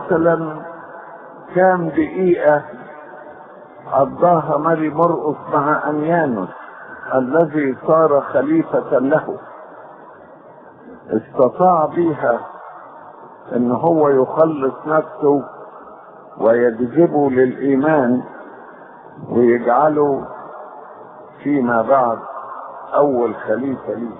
مثلا كام دقيقة قضاها ماري مرقس مع أنيانوس الذي صار خليفة له استطاع بها ان هو يخلص نفسه ويجذبه للإيمان ويجعله فيما بعد أول خليفة ليه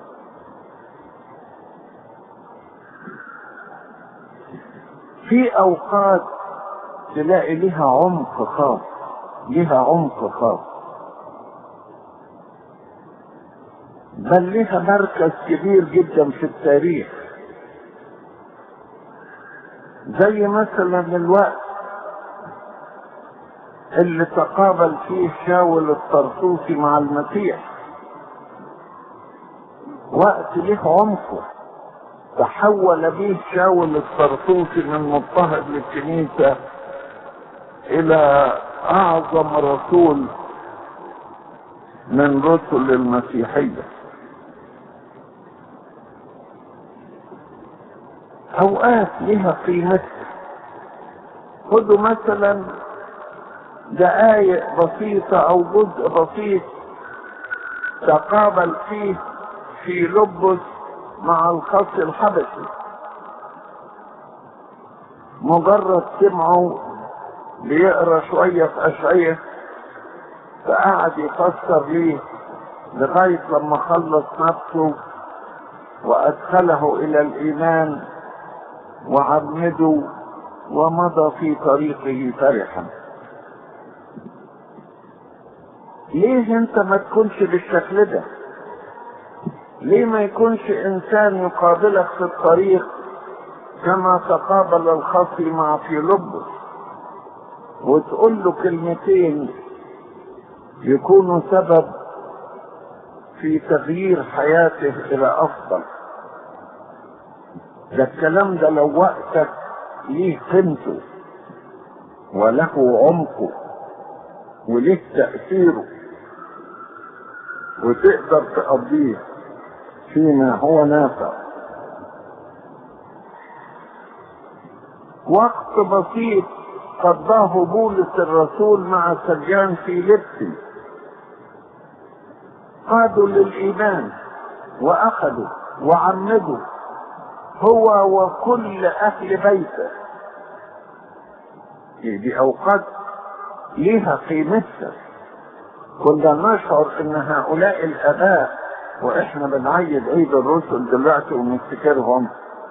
في أوقات تلاقي لها عمق خاص لها عمق خاص بل لها مركز كبير جدا في التاريخ زي مثلا الوقت اللي تقابل فيه شاول الطرطوسي مع المسيح وقت له عمقه تحول به شاول الطرطوسي من مضطهد للكنيسة إلى أعظم رسول من رسل المسيحية أوقات لها قيمتها خذوا مثلا دقائق بسيطة أو جزء بسيط تقابل فيه في لبس مع الخص الحبشي مجرد سمعه بيقرا شوية في أشعية فقعد يفسر ليه لغاية لما خلص نفسه وأدخله إلى الإيمان وعمده ومضى في طريقه فرحا ليه انت ما تكونش بالشكل ده ليه ما يكونش انسان يقابلك في الطريق كما تقابل الخصي مع فيلبس وتقول له كلمتين يكونوا سبب في تغيير حياته الى افضل ده الكلام ده لو وقتك ليه قيمته وله عمقه وليه تأثيره وتقدر تقضيه فيما هو نافع وقت بسيط قضاه بولس الرسول مع سجان في لبسي قادوا للإيمان وأخذوا وعمدوا هو وكل أهل بيته دي أوقات ليها قيمتها كنا نشعر ان هؤلاء الاباء واحنا بنعيد عيد الرسل دلوقتي ونفتكرهم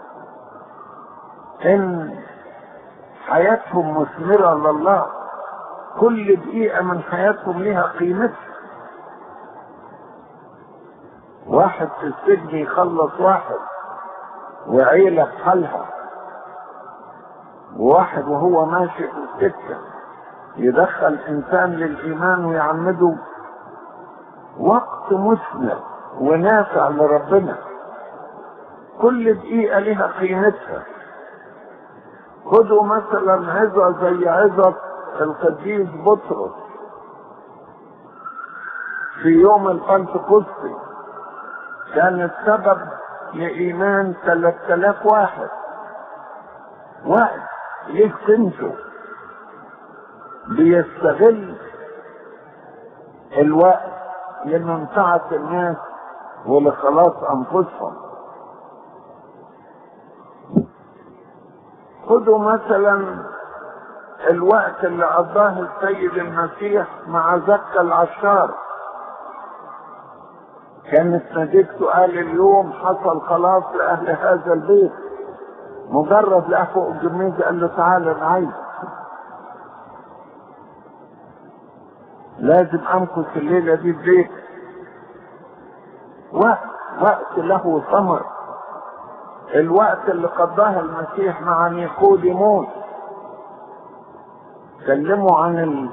ان حياتهم مثمرة لله كل دقيقة من حياتهم لها قيمتها واحد في السجن يخلص واحد وعيلة في حالها وواحد وهو ماشي في السكة يدخل انسان للايمان ويعمده وقت مثمر ونافع لربنا كل دقيقة لها قيمتها خدوا مثلا عظة زي عظة القديس بطرس في يوم البنتكوستي كانت سبب لإيمان 3000 واحد وقت ليه قيمته بيستغل الوقت لمنفعة الناس ولخلاص أنفسهم خدوا مثلا الوقت اللي قضاه السيد المسيح مع زكا العشار كانت نتيجته قال اليوم حصل خلاص لأهل هذا البيت مجرد لقى فوق الجميزة قال له تعالى نعيش لازم امكث الليله دي في بيت وقت وقت له ثمر الوقت اللي قضاه المسيح مع نيقوديموس كلموا عن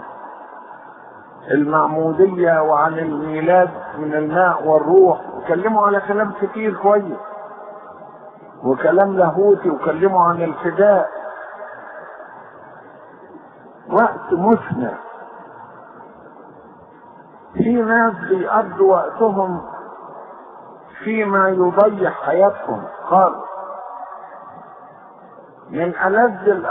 المعمودية وعن الميلاد من الماء والروح وكلموا على كلام كتير كويس وكلام لاهوتي وكلموا عن الفداء وقت مثمر في ناس بيقضوا وقتهم فيما يضيع حياتهم خالص من ألذ